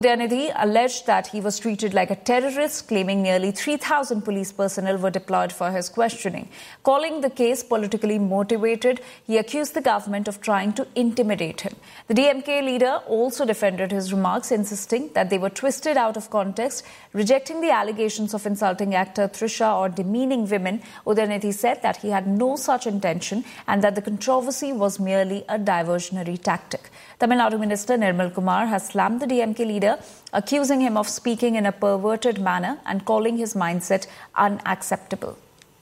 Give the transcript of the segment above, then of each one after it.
Udayanidhi alleged that he was treated like a terrorist, claiming nearly 3,000 police personnel were deployed for his questioning. Calling the case politically motivated, he accused the government of trying to intimidate him. The DMK leader also defended his remarks, insisting that they were twisted out of context, rejecting the allegations of insulting actor Trisha or demeaning women. Udayanidhi said that he had no such intention and that the controversy was merely a diversionary tactic. Tamil Nadu Minister Nirmal Kumar has slammed the DMK leader, accusing him of speaking in a perverted manner and calling his mindset unacceptable.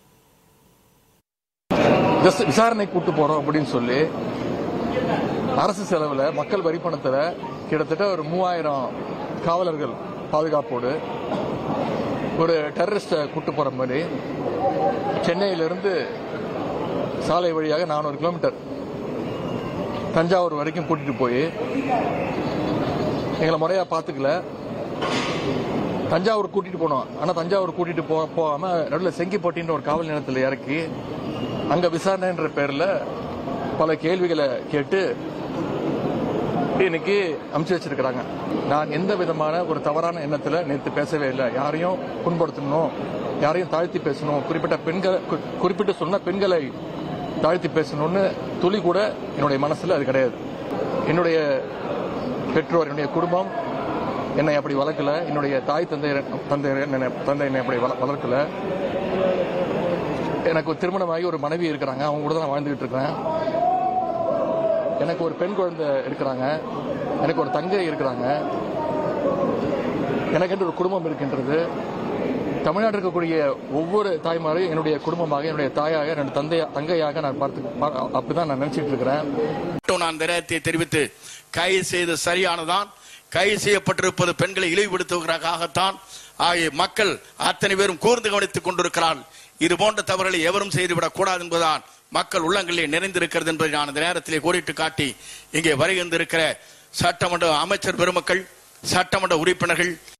Just விசாரணை கூட்டு போறோம் அப்படின்னு சொல்லி அரசு செலவுல மக்கள் வரி பணத்துல கிட்டத்தட்ட ஒரு மூவாயிரம் காவலர்கள் பாதுகாப்போடு ஒரு டெரரிஸ்ட கூட்டு போற மாதிரி சென்னையிலிருந்து சாலை வழியாக நானூறு கிலோமீட்டர் தஞ்சாவூர் வரைக்கும் கூட்டிட்டு போய் எங்களை முறையா பாத்துக்கல தஞ்சாவூர் கூட்டிட்டு போனோம் ஆனா தஞ்சாவூர் கூட்டிட்டு போ போகாம நடுவில் செங்கிப்பட்டின்ற ஒரு காவல் நிலையத்தில் இறக்கி அங்க விசாரணைன்ற பேர்ல பல கேள்விகளை கேட்டு இன்னைக்கு அமுச்சு வச்சிருக்கிறாங்க நான் எந்த விதமான ஒரு தவறான எண்ணத்துல நேற்று பேசவே இல்லை யாரையும் புண்படுத்தணும் யாரையும் தாழ்த்தி பேசணும் குறிப்பிட்ட பெண்கள் கு- குறிப்பிட்டு சொன்ன பெண்களை தாழ்த்தி பேசணும்னு துளி கூட என்னுடைய மனசுல அது கிடையாது என்னுடைய பெற்றோர் என்னுடைய குடும்பம் என்னை அப்படி வளர்க்கல என்னுடைய தாய் தந்தை தந்தை என்னை- தந்தை என்னை அப்படி வள- வளர்க்கல எனக்கு ஒரு திருமணமாகி ஒரு மனைவி இருக்கிறாங்க அவங்க கூட தான் நான் வாழ்ந்துகிட்டு இருக்கிறேன் எனக்கு ஒரு பெண் குழந்தை இருக்கிறாங்க எனக்கு ஒரு தங்கை இருக்கிறாங்க எனக்கு என்று ஒரு குடும்பம் இருக்கின்றது தமிழ்நாட்டில் இருக்கக்கூடிய ஒவ்வொரு தாய்மாரையும் என்னுடைய குடும்பமாக என்னுடைய தாயாக என்னுடைய தந்தை தங்கையாக நான் பார்த்து பா- அப்படிதான் நான் நினைச்சிட்டு இருக்கிறேன் மட்டும் நான் நிலையத்தை தெரிவித்து கைது செய்து சரியானதான் கைது செய்யப்பட்டிருப்பது பெண்களை இழிவுபடுத்துவதற்காகத்தான் ஆகிய மக்கள் அத்தனை பேரும் கூர்ந்து கவனித்துக் கொண்டிருக்கிறார்கள் இது போன்ற தவறுகளை எவரும் செய்துவிடக் கூடாது என்பதுதான் மக்கள் உள்ளங்களிலே நிறைந்திருக்கிறது என்பதை நான் இந்த நேரத்திலே கோடிட்டு காட்டி இங்கே வருகின்றிருக்கிற சட்டமன்ற அமைச்சர் பெருமக்கள் சட்டமன்ற உறுப்பினர்கள்